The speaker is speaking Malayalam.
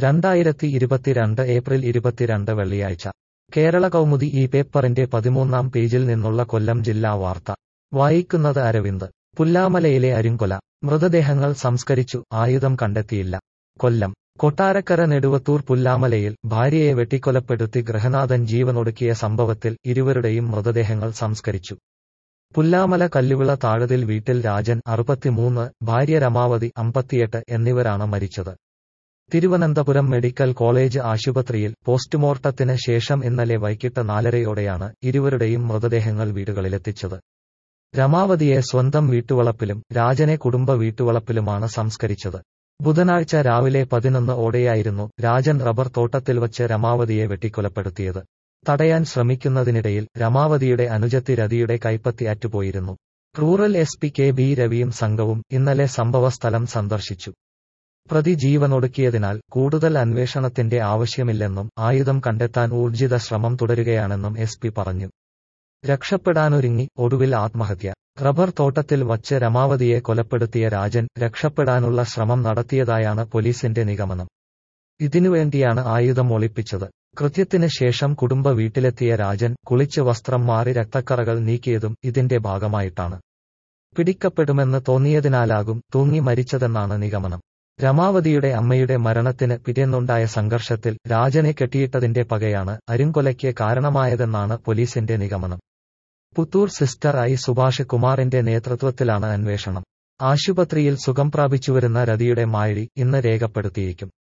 രണ്ടായിരത്തി ഇരുപത്തിരണ്ട് ഏപ്രിൽ ഇരുപത്തിരണ്ട് വെള്ളിയാഴ്ച കേരള കൗമുദി ഈ പേപ്പറിന്റെ പതിമൂന്നാം പേജിൽ നിന്നുള്ള കൊല്ലം ജില്ലാ വാർത്ത വായിക്കുന്നത് അരവിന്ദ് പുല്ലാമലയിലെ അരിങ്കൊല മൃതദേഹങ്ങൾ സംസ്കരിച്ചു ആയുധം കണ്ടെത്തിയില്ല കൊല്ലം കൊട്ടാരക്കര നെടുവത്തൂർ പുല്ലാമലയിൽ ഭാര്യയെ വെട്ടിക്കൊലപ്പെടുത്തി ഗൃഹനാഥൻ ജീവനൊടുക്കിയ സംഭവത്തിൽ ഇരുവരുടെയും മൃതദേഹങ്ങൾ സംസ്കരിച്ചു പുല്ലാമല കല്ലുവിള താഴതിൽ വീട്ടിൽ രാജൻ അറുപത്തിമൂന്ന് ഭാര്യ രമാവതി അമ്പത്തിയെട്ട് എന്നിവരാണ് മരിച്ചത് തിരുവനന്തപുരം മെഡിക്കൽ കോളേജ് ആശുപത്രിയിൽ പോസ്റ്റ്മോർട്ടത്തിന് ശേഷം ഇന്നലെ വൈകിട്ട് നാലരയോടെയാണ് ഇരുവരുടെയും മൃതദേഹങ്ങൾ വീടുകളിലെത്തിച്ചത് രമാവതിയെ സ്വന്തം വീട്ടുവളപ്പിലും രാജനെ കുടുംബ വീട്ടുവളപ്പിലുമാണ് സംസ്കരിച്ചത് ബുധനാഴ്ച രാവിലെ പതിനൊന്ന് ഓടെയായിരുന്നു രാജൻ റബ്ബർ തോട്ടത്തിൽ വച്ച് രമാവതിയെ വെട്ടിക്കൊലപ്പെടുത്തിയത് തടയാൻ ശ്രമിക്കുന്നതിനിടയിൽ രമാവതിയുടെ അനുജത്തി രതിയുടെ കൈപ്പത്തി അറ്റുപോയിരുന്നു rural S P K B രവിയും സംഘവും ഇന്നലെ സംഭവസ്ഥലം സന്ദർശിച്ചു പ്രതി ജീവനൊടുക്കിയതിനാൽ കൂടുതൽ അന്വേഷണത്തിന്റെ ആവശ്യമില്ലെന്നും ആയുധം കണ്ടെത്താൻ ഊർജിത ശ്രമം തുടരുകയാണെന്നും എസ് പി പറഞ്ഞു രക്ഷപ്പെടാനൊരുങ്ങി ഒടുവിൽ ആത്മഹത്യ റബ്ബർ തോട്ടത്തിൽ വച്ച് രമാവതിയെ കൊലപ്പെടുത്തിയ രാജൻ രക്ഷപ്പെടാനുള്ള ശ്രമം നടത്തിയതായാണ് പോലീസിന്റെ നിഗമനം ഇതിനുവേണ്ടിയാണ് ആയുധം ഒളിപ്പിച്ചത് കൃത്യത്തിന് ശേഷം കുടുംബ വീട്ടിലെത്തിയ രാജൻ കുളിച്ച് വസ്ത്രം മാറി രക്തക്കറകൾ നീക്കിയതും ഇതിന്റെ ഭാഗമായിട്ടാണ് പിടിക്കപ്പെടുമെന്ന് തോന്നിയതിനാലാകും തൂങ്ങി മരിച്ചതെന്നാണ് നിഗമനം രമാവതിയുടെ അമ്മയുടെ മരണത്തിന് പിറ്റേന്നുണ്ടായ സംഘർഷത്തിൽ രാജനെ കെട്ടിയിട്ടതിന്റെ പകയാണ് അരുങ്കൊലയ്ക്ക് കാരണമായതെന്നാണ് പോലീസിന്റെ നിഗമനം പുത്തൂർ സിസ്റ്റർ ഐ സുഭാഷ് കുമാറിന്റെ നേതൃത്വത്തിലാണ് അന്വേഷണം ആശുപത്രിയിൽ സുഖം പ്രാപിച്ചുവരുന്ന രതിയുടെ മാഴി ഇന്ന് രേഖപ്പെടുത്തിയേക്കും